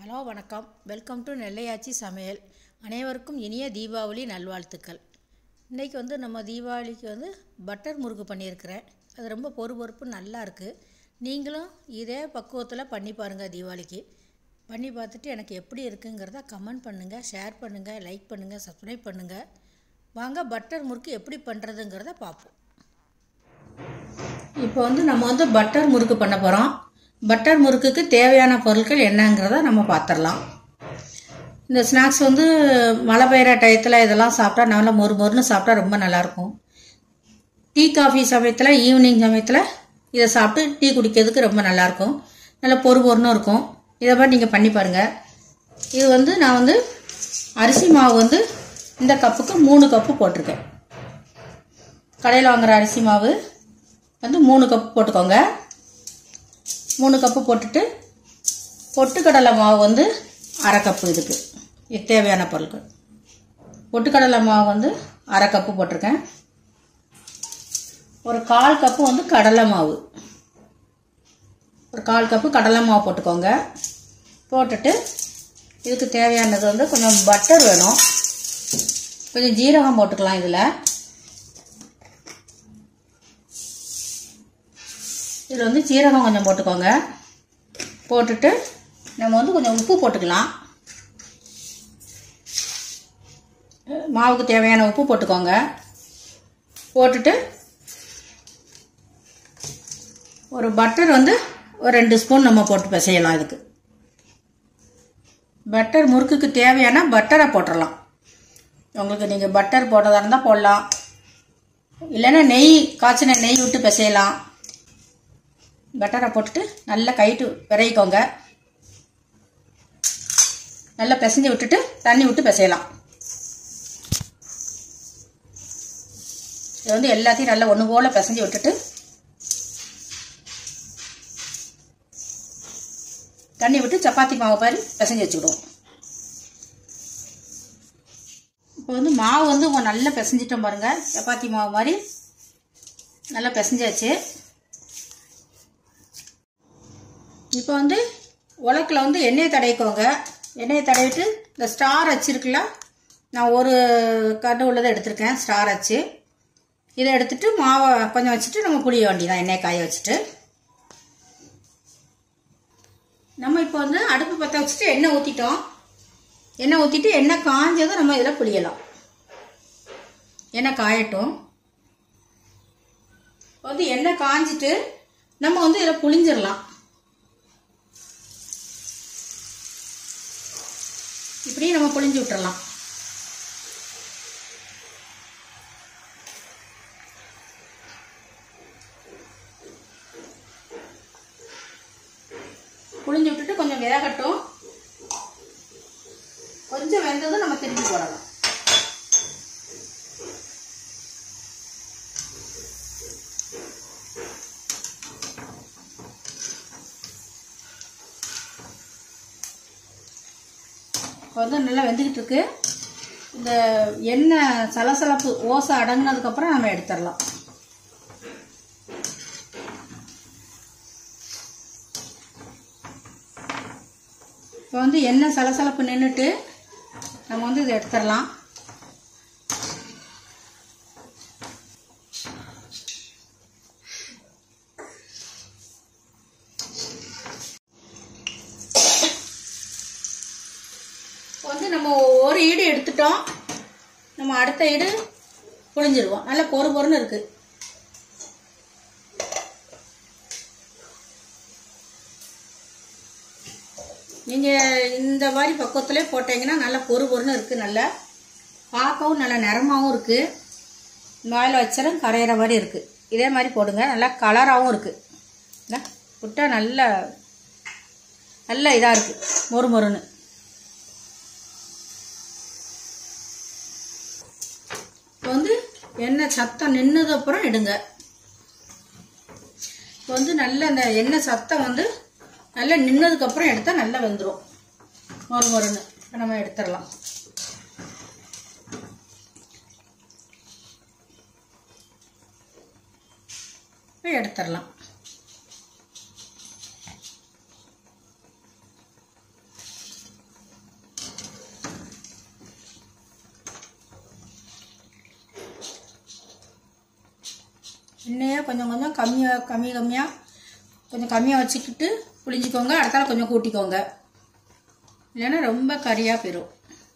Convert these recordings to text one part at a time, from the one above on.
hello வணக்கம் welcome to நெல்லையாச்சி சமையல் அனைவருக்கும் இனிய தீபாவளி நல்வாழ்த்துக்கள் இன்றைக்கி வந்து நம்ம தீபாவளிக்கு வந்து பட்டர் முறுக்கு பண்ணியிருக்கிறேன் அது ரொம்ப பொறு பொறுப்பு நல்லா இருக்குது நீங்களும் இதே பக்குவத்தில் பண்ணி பாருங்கள் தீபாவளிக்கு பண்ணி பார்த்துட்டு எனக்கு எப்படி இருக்குங்கிறத கமெண்ட் பண்ணுங்கள் ஷேர் பண்ணுங்கள் லைக் பண்ணுங்கள் சப்ஸ்கிரைப் பண்ணுங்கள் வாங்க பட்டர் முறுக்கு எப்படி பண்ணுறதுங்கிறத பார்ப்போம் இப்போ வந்து நம்ம வந்து பட்டர் முறுக்கு பண்ண போகிறோம் பட்டர் முறுக்குக்கு தேவையான பொருட்கள் என்னங்கிறத நம்ம பார்த்துடலாம் இந்த ஸ்நாக்ஸ் வந்து மழை பெய்கிற டயத்தில் இதெல்லாம் சாப்பிட்டா நல்லா மொறு மொறுன்னு சாப்பிட்டா ரொம்ப நல்லாயிருக்கும் டீ காஃபி சமயத்தில் ஈவினிங் சமயத்தில் இதை சாப்பிட்டு டீ குடிக்கிறதுக்கு ரொம்ப நல்லாயிருக்கும் நல்லா பொறு பொறுன்னு இருக்கும் இதை மாதிரி நீங்கள் பண்ணி பாருங்கள் இது வந்து நான் வந்து அரிசி மாவு வந்து இந்த கப்புக்கு மூணு கப்பு போட்டிருக்கேன் கடையில் வாங்குற அரிசி மாவு வந்து மூணு கப்பு போட்டுக்கோங்க மூணு கப்பு போட்டுட்டு பொட்டுக்கடலை மாவு வந்து அரை கப்பு இதுக்கு இது தேவையான பொருட்கள் பொட்டுக்கடலை மாவு வந்து அரை கப்பு போட்டிருக்கேன் ஒரு கால் கப்பு வந்து கடலை மாவு ஒரு கால் கப்பு கடலை மாவு போட்டுக்கோங்க போட்டுட்டு இதுக்கு தேவையானது வந்து கொஞ்சம் பட்டர் வேணும் கொஞ்சம் ஜீரகம் போட்டுக்கலாம் இதில் இதில் வந்து சீரகம் கொஞ்சம் போட்டுக்கோங்க போட்டுட்டு நம்ம வந்து கொஞ்சம் உப்பு போட்டுக்கலாம் மாவுக்கு தேவையான உப்பு போட்டுக்கோங்க போட்டுட்டு ஒரு பட்டர் வந்து ஒரு ரெண்டு ஸ்பூன் நம்ம போட்டு பிசையலாம் இதுக்கு பட்டர் முறுக்குக்கு தேவையான பட்டரை போட்டுடலாம் உங்களுக்கு நீங்கள் பட்டர் போட்டதாக இருந்தால் போடலாம் இல்லைன்னா நெய் காய்ச்சின நெய் விட்டு பிசையலாம் பட்டரை போட்டுட்டு நல்லா கைட்டு விரைக்கோங்க நல்லா பிசைஞ்சு விட்டுட்டு தண்ணி விட்டு பிசையலாம் இது வந்து எல்லாத்தையும் நல்லா ஒன்று போல் பிசைஞ்சு விட்டுட்டு தண்ணி விட்டு சப்பாத்தி மாவு மாதிரி பிசைஞ்சு வச்சுக்கிடுவோம் இப்போ வந்து மாவு வந்து நல்லா பிசைஞ்சிட்டோம் பாருங்கள் சப்பாத்தி மாவு மாதிரி நல்லா பிசைஞ்சாச்சு இப்போ வந்து உலக்கில் வந்து எண்ணெய் தடவிக்கோங்க எண்ணெயை தடவிட்டு இந்த ஸ்டார் வச்சுருக்குல்ல நான் ஒரு கட்டு உள்ளதை எடுத்திருக்கேன் ஸ்டார் வச்சு இதை எடுத்துட்டு மாவை கொஞ்சம் வச்சுட்டு நம்ம புளிய வேண்டியதான் எண்ணெய் காய வச்சுட்டு நம்ம இப்போ வந்து அடுப்பு பற்ற வச்சுட்டு எண்ணெய் ஊற்றிட்டோம் எண்ணெய் ஊற்றிட்டு எண்ணெய் காஞ்சதும் நம்ம இதில் புளியலாம் எண்ணெய் காயட்டும் வந்து எண்ணெய் காஞ்சிட்டு நம்ம வந்து இதில் புளிஞ்சிடலாம் இப்படியே நம்ம புளிஞ்சு விட்டுறலாம் புளிஞ்சு விட்டுட்டு கொஞ்சம் வேகட்டும் கொஞ்சம் வெந்ததும் நம்ம திருப்பி போடலாம் இப்போ வந்து நல்லா வெந்துக்கிட்டு இருக்கு இந்த எண்ணெய் சலசலப்பு ஓசை அடங்கினதுக்கப்புறம் நம்ம எடுத்துடலாம் இப்போ வந்து எண்ணெய் சலசலப்பு நின்றுட்டு நம்ம வந்து இதை எடுத்துடலாம் வந்து நம்ம ஒரு ஈடு எடுத்துட்டோம் நம்ம அடுத்த ஈடு புழிஞ்சிருவோம் நல்லா பொறு பொறுன்னு இருக்கு நீங்கள் இந்த மாதிரி பக்குவத்திலே போட்டீங்கன்னா நல்லா பொறு பொறுன்னு இருக்குது நல்லா பார்க்கவும் நல்லா நிறமாகவும் இருக்குது வாயில் வச்சாலும் கரையிற மாதிரி இருக்குது இதே மாதிரி போடுங்க நல்லா கலராகவும் இருக்குது விட்டால் நல்ல நல்ல இதாக இருக்குது மொறு மொறுன்னு இப்போ வந்து எண்ணெய் சத்தம் நின்னது அப்புறம் எடுங்க இப்போ வந்து நல்ல அந்த எண்ணெய் சத்தம் வந்து நல்லா நின்னதுக்கப்புறம் எடுத்தால் நல்லா வெந்துடும் மொறு மொறுன்னு இப்போ நம்ம எடுத்துடலாம் இப்போ எடுத்துடலாம் எண்ணெயை கொஞ்சம் கொஞ்சம் கம்மியாக கம்மி கம்மியாக கொஞ்சம் கம்மியாக வச்சுக்கிட்டு புளிஞ்சிக்கோங்க அடுத்தால கொஞ்சம் கூட்டிக்கோங்க இல்லைன்னா ரொம்ப கறியாக போயிடும்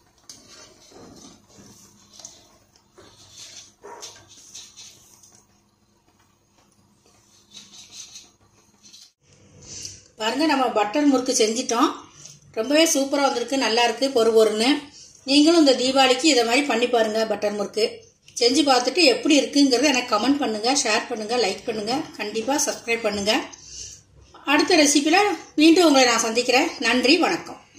பாருங்க நம்ம பட்டர் முறுக்கு செஞ்சிட்டோம் ரொம்பவே சூப்பராக வந்திருக்கு நல்லா இருக்கு பொறு பொறுன்னு நீங்களும் இந்த தீபாவளிக்கு இதை மாதிரி பண்ணி பாருங்க பட்டர் முறுக்கு செஞ்சு பார்த்துட்டு எப்படி இருக்குங்கிறத எனக்கு கமெண்ட் பண்ணுங்க ஷேர் பண்ணுங்க லைக் பண்ணுங்க கண்டிப்பாக சப்ஸ்கிரைப் பண்ணுங்க அடுத்த ரெசிபியில் மீண்டும் உங்களை நான் சந்திக்கிறேன் நன்றி வணக்கம்